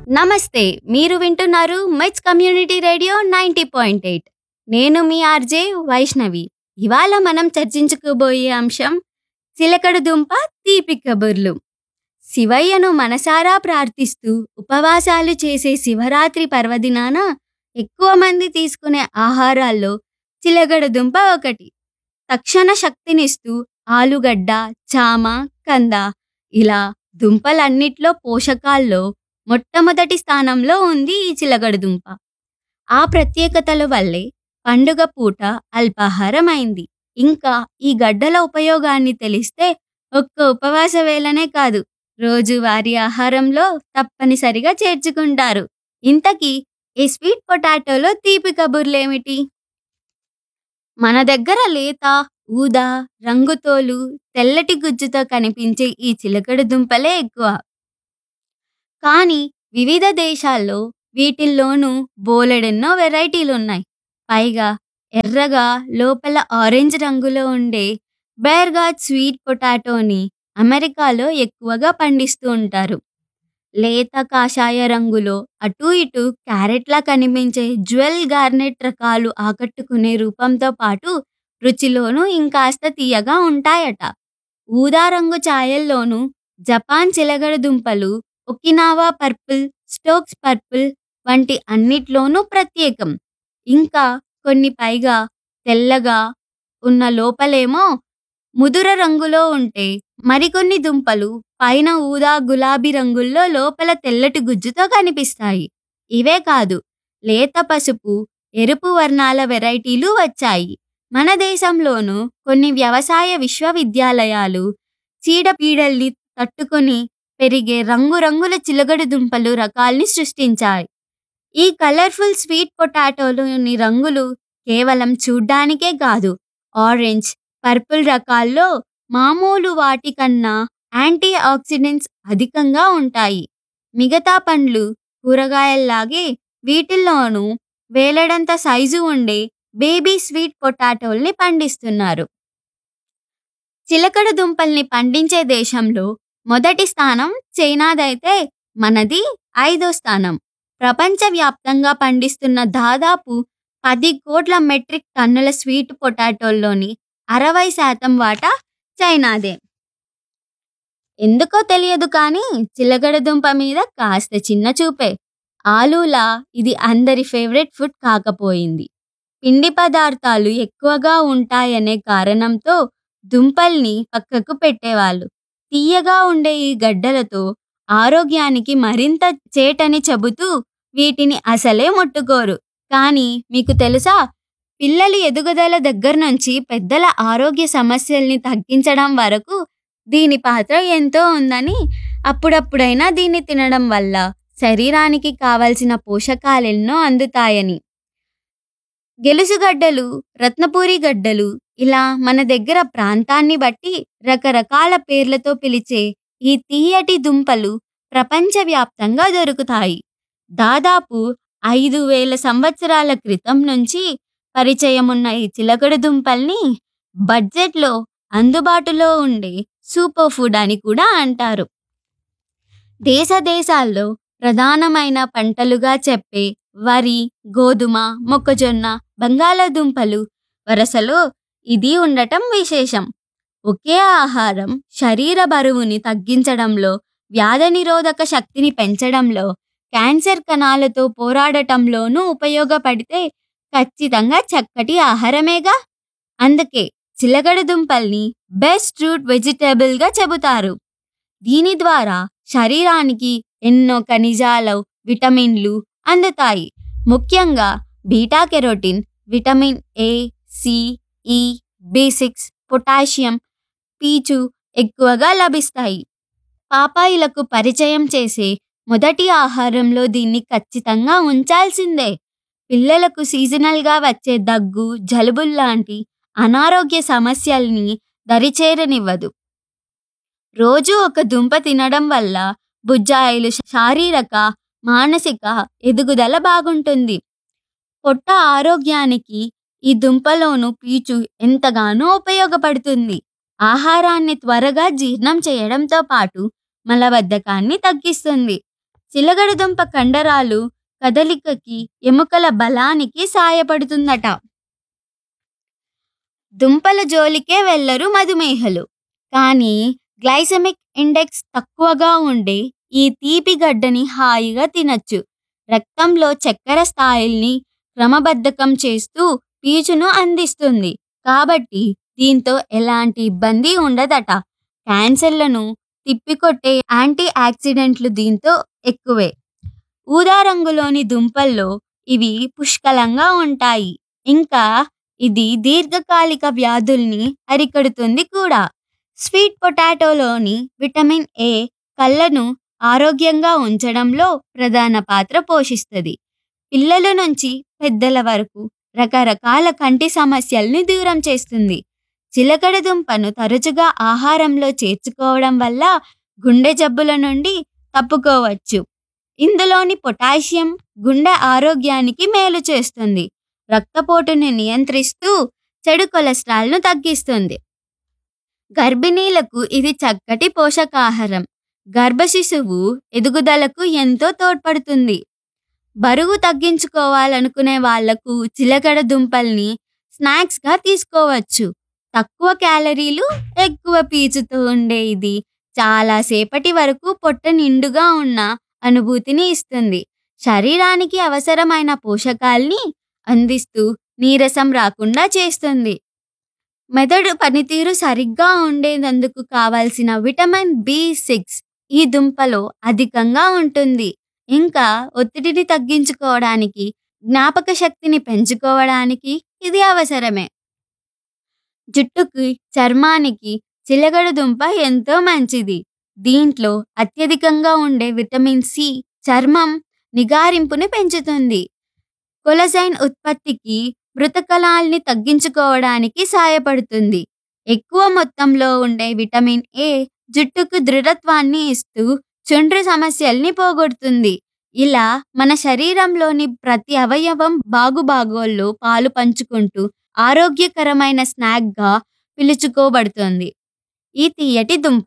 నమస్తే మీరు వింటున్నారు మెచ్ community radio ninety point eight నేను మీ ఆర్జే వైష్ణవి ఇవాళ మనం చర్చించుకోబోయే అంశం చిలకడ దుంప తీపి కబుర్లు శివయ్యను మనసారా ప్రార్థిస్తూ ఉపవాసాలు చేసే శివరాత్రి పర్వదినాన ఎక్కువ మంది తీసుకునే ఆహారాల్లో చిలకడ దుంప ఒకటి తక్షణ శక్తినిస్తూ ఆలుగడ్డ చామ కంద ఇలా దుంపలన్నిట్లో పోషకాల్లో మొట్టమొదటి స్థానంలో ఉంది ఈ చిలకడ దుంప ఆ ప్రత్యేకతల వల్లే పండుగ పూట అల్పాహారం అయింది ఇంకా ఈ గడ్డల ఉపయోగాన్ని తెలిస్తే ఒక్క ఉపవాస వేళనే కాదు రోజువారీ ఆహారంలో తప్పనిసరిగా చేర్చుకుంటారు ఇంతకీ ఈ స్వీట్ పొటాటోలో తీపి కబుర్లేమిటి మన దగ్గర లేత ఊదా రంగుతోలు తెల్లటి గుజ్జుతో కనిపించే ఈ చిలకడ దుంపలే ఎక్కువ కానీ వివిధ దేశాల్లో వీటిల్లోనూ బోలెడెన్నో వెరైటీలున్నాయి పైగా ఎర్రగా లోపల ఆరెంజ్ రంగులో ఉండే బేర్గాడ్ స్వీట్ పొటాటోని అమెరికాలో ఎక్కువగా పండిస్తూ ఉంటారు లేత కాషాయ రంగులో అటూ ఇటూ క్యారెట్లా కనిపించే జ్యువెల్ గార్నెట్ రకాలు ఆకట్టుకునే రూపంతో పాటు రుచిలోనూ ఇంకాస్త తీయగా ఉంటాయట ఊదా రంగు ఛాయల్లోనూ జపాన్ చిలగడ దుంపలు ఒకినావా పర్పుల్ స్టోక్స్ పర్పుల్ వంటి అన్నిట్లోనూ ప్రత్యేకం ఇంకా కొన్ని పైగా తెల్లగా ఉన్న లోపలేమో ముదుర రంగులో ఉంటే మరికొన్ని దుంపలు పైన ఊదా గులాబీ రంగుల్లో లోపల తెల్లటి గుజ్జుతో కనిపిస్తాయి ఇవే కాదు లేత పసుపు ఎరుపు వర్ణాల వెరైటీలు వచ్చాయి మన దేశంలోనూ కొన్ని వ్యవసాయ విశ్వవిద్యాలయాలు చీడపీడల్ని తట్టుకొని పెరిగే రంగురంగుల చిలగడు దుంపలు రకాల్ని సృష్టించాయి ఈ కలర్ఫుల్ స్వీట్ పొటాటోలోని రంగులు కేవలం చూడ్డానికే కాదు ఆరెంజ్ పర్పుల్ రకాల్లో మామూలు వాటికన్నా యాంటీ ఆక్సిడెంట్స్ అధికంగా ఉంటాయి మిగతా పండ్లు కూరగాయల్లాగే వీటిల్లోనూ వేలడంత సైజు ఉండే బేబీ స్వీట్ పొటాటోల్ని పండిస్తున్నారు చిలకడ దుంపల్ని పండించే దేశంలో మొదటి స్థానం చైనాదైతే మనది ఐదో స్థానం ప్రపంచవ్యాప్తంగా పండిస్తున్న దాదాపు పది కోట్ల మెట్రిక్ టన్నుల స్వీట్ పొటాటోల్లోని అరవై శాతం వాటా చైనాదే ఎందుకో తెలియదు కానీ చిలకడ దుంప మీద కాస్త చిన్న చూపే ఆలూలా ఇది అందరి ఫేవరెట్ ఫుడ్ కాకపోయింది పిండి పదార్థాలు ఎక్కువగా ఉంటాయనే కారణంతో దుంపల్ని పక్కకు పెట్టేవాళ్ళు తీయగా ఉండే ఈ గడ్డలతో ఆరోగ్యానికి మరింత చేటని చెబుతూ వీటిని అసలే ముట్టుకోరు కానీ మీకు తెలుసా పిల్లల ఎదుగుదల దగ్గర నుంచి పెద్దల ఆరోగ్య సమస్యల్ని తగ్గించడం వరకు దీని పాత్ర ఎంతో ఉందని అప్పుడప్పుడైనా దీన్ని తినడం వల్ల శరీరానికి కావలసిన పోషకాలెన్నో అందుతాయని గెలుసుగడ్డలు రత్నపూరి గడ్డలు ఇలా మన దగ్గర ప్రాంతాన్ని బట్టి రకరకాల పేర్లతో పిలిచే ఈ తీయటి దుంపలు ప్రపంచవ్యాప్తంగా దొరుకుతాయి దాదాపు ఐదు వేల సంవత్సరాల క్రితం నుంచి పరిచయం ఉన్న ఈ చిలకడ దుంపల్ని బడ్జెట్లో అందుబాటులో ఉండే సూపర్ ఫుడ్ అని కూడా అంటారు దేశ దేశాల్లో ప్రధానమైన పంటలుగా చెప్పే వరి గోధుమ మొక్కజొన్న బంగాళాదుంపలు వరసలో ఇది ఉండటం విశేషం ఒకే ఆహారం శరీర బరువుని తగ్గించడంలో వ్యాధి నిరోధక శక్తిని పెంచడంలో క్యాన్సర్ కణాలతో పోరాడటంలోనూ ఉపయోగపడితే ఖచ్చితంగా చక్కటి ఆహారమేగా అందుకే చిలకడ దుంపల్ని బెస్ట్ రూట్ వెజిటేబుల్గా చెబుతారు దీని ద్వారా శరీరానికి ఎన్నో ఖనిజాలు విటమిన్లు అందుతాయి ముఖ్యంగా beta carotene vitamin A C E B six potassium పీచు ఎక్కువగా లభిస్తాయి పాపాయిలకు పరిచయం చేసే మొదటి ఆహారంలో దీన్ని ఖచ్చితంగా ఉంచాల్సిందే పిల్లలకు సీజనల్గా వచ్చే దగ్గు జలుబుల్లాంటి అనారోగ్య సమస్యల్ని దరిచేరనివ్వదు రోజు ఒక దుంప తినడం వల్ల బుజ్జాయిలు శారీరక మానసిక ఎదుగుదల బాగుంటుంది పొట్ట ఆరోగ్యానికి ఈ దుంపలోను పీచు ఎంతగానో ఉపయోగపడుతుంది ఆహారాన్ని త్వరగా జీర్ణం చేయడంతో పాటు మలబద్ధకాన్ని తగ్గిస్తుంది చిలగడదుంప కండరాలు కదలికకి ఎముకల బలానికి సాయపడుతుందట దుంపల జోలికే వెళ్లరు మధుమేహలు కానీ గ్లైసెమిక్ ఇండెక్స్ తక్కువగా ఉండే ఈ తీపి గడ్డని హాయిగా తినచ్చు రక్తంలో చక్కెర స్థాయిల్ని క్రమబద్ధకం చేస్తూ పీచును అందిస్తుంది కాబట్టి దీంతో ఎలాంటి ఇబ్బంది ఉండదట క్యాన్సర్లను తిప్పికొట్టే యాంటీ ఆక్సిడెంట్లు దీంతో ఎక్కువే ఊదా రంగులోని దుంపల్లో ఇవి పుష్కలంగా ఉంటాయి ఇంకా ఇది దీర్ఘకాలిక వ్యాధుల్ని అరికడుతుంది కూడా స్వీట్ పొటాటోలోని విటమిన్ ఏ కళ్ళను ఆరోగ్యంగా ఉంచడంలో ప్రధాన పాత్ర పోషిస్తుంది పిల్లల నుంచి పెద్దల వరకు రకరకాల కంటి సమస్యల్ని దూరం చేస్తుంది చిలకడ దుంపను తరచుగా ఆహారంలో చేర్చుకోవడం వల్ల గుండె జబ్బుల నుండి తప్పుకోవచ్చు ఇందులోని పొటాషియం గుండె ఆరోగ్యానికి మేలు చేస్తుంది రక్తపోటుని నియంత్రిస్తూ చెడు కొలెస్ట్రాల్ను తగ్గిస్తుంది గర్భిణీలకు ఇది చక్కటి పోషకాహారం గర్భ శిశువు ఎదుగుదలకు ఎంతో తోడ్పడుతుంది బరువు తగ్గించుకోవాలనుకునే వాళ్లకు చిలకడ దుంపల్ని స్నాక్స్గా తీసుకోవచ్చు తక్కువ క్యాలరీలు ఎక్కువ పీచుతో ఉండే ఇది చాలా సేపటి వరకు పొట్ట నిండుగా ఉన్న అనుభూతిని ఇస్తుంది శరీరానికి అవసరమైన పోషకాల్ని అందిస్తూ నీరసం రాకుండా చేస్తుంది మెదడు పనితీరు సరిగ్గా ఉండేందుకు కావాల్సిన విటమిన్ బి సిక్స్ ఈ దుంపలో అధికంగా ఉంటుంది ఇంకా ఒత్తిడిని తగ్గించుకోవడానికి జ్ఞాపక శక్తిని పెంచుకోవడానికి ఇది అవసరమే జుట్టుకి చర్మానికి చిలగడ దుంప ఎంతో మంచిది దీంట్లో అత్యధికంగా ఉండే విటమిన్ సి చర్మం నిగారింపుని పెంచుతుంది కొలజైన్ ఉత్పత్తికి మృతకలాల్ని తగ్గించుకోవడానికి సాయపడుతుంది ఎక్కువ మొత్తంలో ఉండే విటమిన్ ఏ జుట్టుకు దృఢత్వాన్ని ఇస్తూ చుండ్రు సమస్యల్ని పోగొడుతుంది ఇలా మన శరీరంలోని ప్రతి అవయవం బాగుబాగోళ్ళు పాలు పంచుకుంటూ ఆరోగ్యకరమైన స్నాక్గా పిలుచుకోబడుతుంది ఈ తీయటి దుంప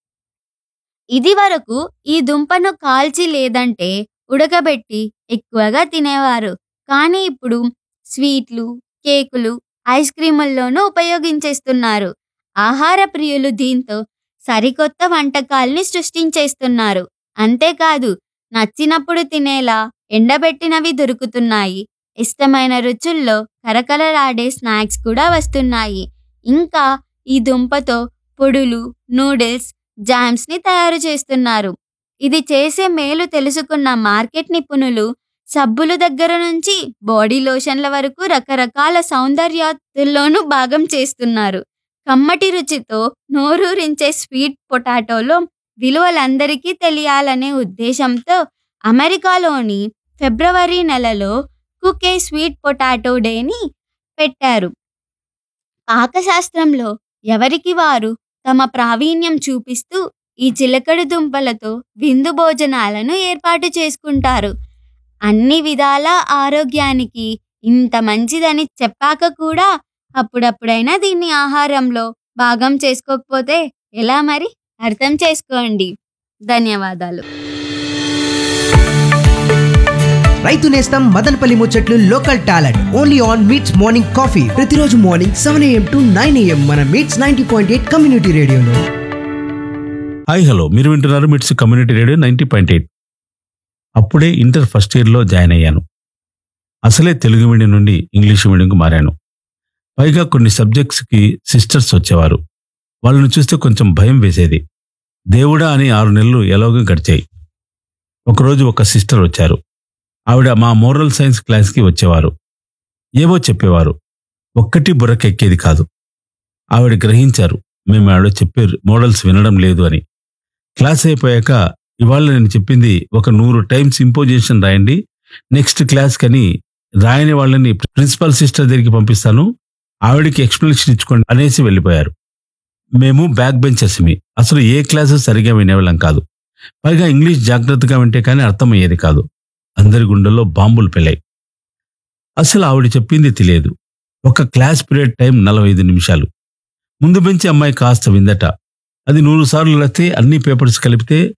ఇది వరకు ఈ దుంపను కాల్చి లేదంటే ఉడకబెట్టి ఎక్కువగా తినేవారు కానీ ఇప్పుడు స్వీట్లు కేకులు ఐస్ క్రీముల్లోనూ ఉపయోగించేస్తున్నారు ఆహార ప్రియులు దీంతో సరికొత్త వంటకాల్ని సృష్టించేస్తున్నారు అంతేకాదు నచ్చినప్పుడు తినేలా ఎండబెట్టినవి దొరుకుతున్నాయి ఇష్టమైన రుచుల్లో కరకరలాడే స్నాక్స్ కూడా వస్తున్నాయి ఇంకా ఈ దుంపతో పొడులు నూడిల్స్ జామ్స్ని తయారు చేస్తున్నారు ఇది చేసే మేలు తెలుసుకున్న మార్కెట్ నిపుణులు సబ్బుల దగ్గర నుంచి బాడీ లోషన్ల వరకు రకరకాల సౌందర్యాతుల్లోనూ భాగం చేస్తున్నారు కమ్మటి రుచితో నోరూరించే స్వీట్ పొటాటోలో విలువలందరికీ తెలియాలనే ఉద్దేశంతో అమెరికాలోని ఫిబ్రవరి నెలలో కుకే స్వీట్ పొటాటో డేని పెట్టారు పాకశాస్త్రంలో ఎవరికి వారు తమ ప్రావీణ్యం చూపిస్తూ ఈ చిలకడ దుంపలతో విందు భోజనాలను ఏర్పాటు చేసుకుంటారు అన్ని విధాల ఆరోగ్యానికి ఇంత మంచిదని చెప్పాక కూడా అప్పుడప్పుడైనా దీన్ని ఆహారంలో భాగం చేసుకోకపోతే ఎలా మరి అర్థం చేసుకోండి ధన్యవాదాలు రైతు నేస్తం మదనపల్లి ముచ్చట్లు local talent only on MITS morning coffee ప్రతిరోజు morning seven AM to nine AM మన MITS ninety point eight community రేడియోలో హాయ్ హలో మీరు వింటున్నారు MITS community radio ninety point eight అప్పుడే ఇంటర్ ఫస్ట్ ఇయర్లో జాయిన్ అయ్యాను అసలే తెలుగు మీడియం నుండి ఇంగ్లీష్ మీడియంకు మారాను పైగా కొన్ని సబ్జెక్ట్స్కి సిస్టర్స్ వచ్చేవారు వాళ్ళని చూస్తే కొంచెం భయం వేసేది దేవుడా అని ఆరు నెలలు ఎలాగో గడిచాయి ఒకరోజు ఒక సిస్టర్ వచ్చారు ఆవిడ మా మోరల్ సైన్స్ క్లాస్కి వచ్చేవారు ఏవో చెప్పేవారు ఒక్కటి బుర్రకెక్కేది కాదు ఆవిడ గ్రహించారు మేము ఆవిడ చెప్పే మోడల్స్ వినడం లేదు అని క్లాస్ అయిపోయాక ఇవాళ నేను చెప్పింది ఒక నూరు టైమ్స్ ఇంపోజిషన్ రాయండి నెక్స్ట్ క్లాస్ కని రాయని వాళ్ళని ప్రిన్సిపల్ సిస్టర్ దగ్గరికి పంపిస్తాను ఆవిడకి ఎక్స్ప్లెనేషన్ ఇచ్చుకోండి అనేసి వెళ్ళిపోయారు మేము బ్యాక్ బెంచర్స్ మీ అసలు ఏ క్లాసు సరిగా వినేవాళ్ళం కాదు పైగా ఇంగ్లీష్ జాగ్రత్తగా వింటే కానీ అర్థమయ్యేది కాదు అందరి గుండెల్లో బాంబులు పెళ్ళాయి అసలు ఆవిడ చెప్పింది తెలియదు ఒక క్లాస్ పీరియడ్ టైం నలభై ఐదు నిమిషాలు ముందు బెంచి అమ్మాయి కాస్త విందట అది నూరు సార్లు లేస్తే అన్ని పేపర్స్ కలిపితే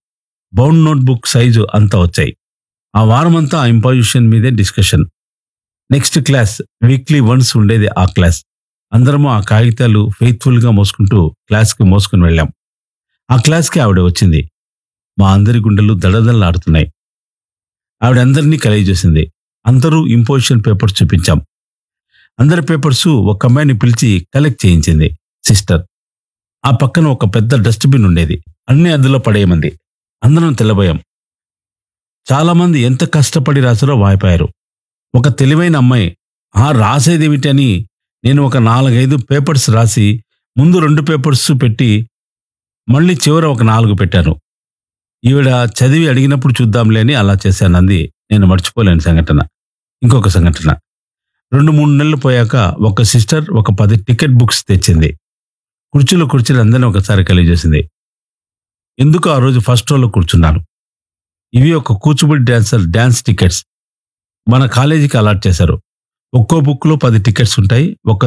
బౌండ్ నోట్బుక్ సైజు అంతా వచ్చాయి ఆ వారమంతా ఆ ఇంపోజిషన్ మీదే discussion next class weekly once ఉండేది ఆ క్లాస్ అందరము ఆ కాగితాలు ఫెయిత్ఫుల్గా మోసుకుంటూ క్లాస్కి మోసుకుని వెళ్ళాం ఆ క్లాస్కి ఆవిడ వచ్చింది మా అందరి గుండెలు దడదల్లాడుతున్నాయి ఆవిడ అందరినీ కలిగజేసింది అందరూ ఇంపోజిషన్ పేపర్స్ చూపించాం అందరి పేపర్స్ ఒక అమ్మాయిని పిలిచి కలెక్ట్ చేయించింది సిస్టర్ ఆ పక్కన ఒక పెద్ద డస్ట్బిన్ ఉండేది అన్ని అందులో పడేయమంది అందరం తెల్లబోయాం చాలా మంది ఎంత కష్టపడి రాసారో వాయిపోయారు ఒక తెలివైన అమ్మాయి ఆ రాసేదేమిటని నేను ఒక నాలుగైదు పేపర్స్ రాసి ముందు రెండు పేపర్స్ పెట్టి మళ్ళీ చివర ఒక నాలుగు పెట్టాను ఈవిడ చదివి అడిగినప్పుడు చూద్దాంలే అని అలా చేశాను అంది నేను మర్చిపోలేని సంఘటన ఇంకొక సంఘటన రెండు మూడు నెలలు పోయాక ఒక సిస్టర్ ఒక పది టికెట్ బుక్స్ తెచ్చింది కుర్చీలో కుర్చీలు అందరినీ ఒకసారి కలిగజేసింది ఎందుకు ఆ రోజు ఫస్ట్ రోలో కూర్చున్నాను ఇవి ఒక కూచిపూడి డాన్సర్ డాన్స్ టికెట్స్ మన కాలేజీకి అలాట్ చేశారు ఒక్కో బుక్లో పది టికెట్స్ ఉంటాయి ఒక